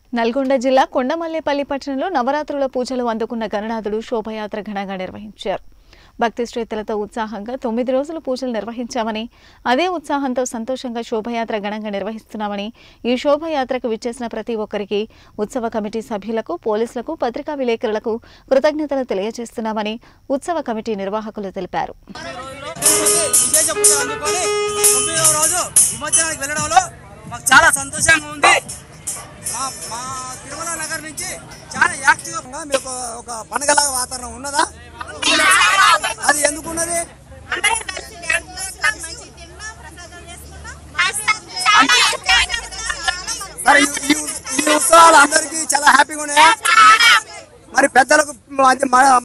నల్గొండ జిల్లా కొండమల్లేపల్లి పట్టణంలో నవరాత్రుల పూజలు అందుకున్న గణనాథుడు శోభయాత్ర ఘనంగా నిర్వహించారు భక్తి శ్రేతలతో ఉత్సాహంగా తొమ్మిది రోజులు పూజలు నిర్వహించామని అదే ఉత్సాహంతో సంతోషంగా శోభయాత్ర ఘనంగా నిర్వహిస్తున్నామని ఈ శోభయాత్రకు విచ్చేసిన ప్రతి ఒక్కరికి ఉత్సవ కమిటీ సభ్యులకు పోలీసులకు పత్రికా విలేకరులకు కృతజ్ఞతలు తెలియజేస్తున్నామని ఉత్సవ కమిటీ నిర్వాహకులు తెలిపారు విశేష పూజలు అందుకొని తొమ్మిదవ రోజు నిమజ్జనానికి వెళ్ళడంలో మాకు చాలా సంతోషంగా ఉంది మా మా తిరుమల నగర్ నుంచి చాలా యాక్టివ్గా మీకు ఒక పండగలాగా వాతావరణం ఉన్నదా అది ఎందుకున్నది అందరం కలిసి డ్యాన్స్ వేస్తాం, మంచి తిన్నాం, ప్రసాదాలు చేసుకున్నాం. మరి ఈ- ఈ ఈ ఉత్సవాలు అందరికీ చాలా హ్యాపీగా ఉన్నాయి మరి పెద్దలకు మధ్య మన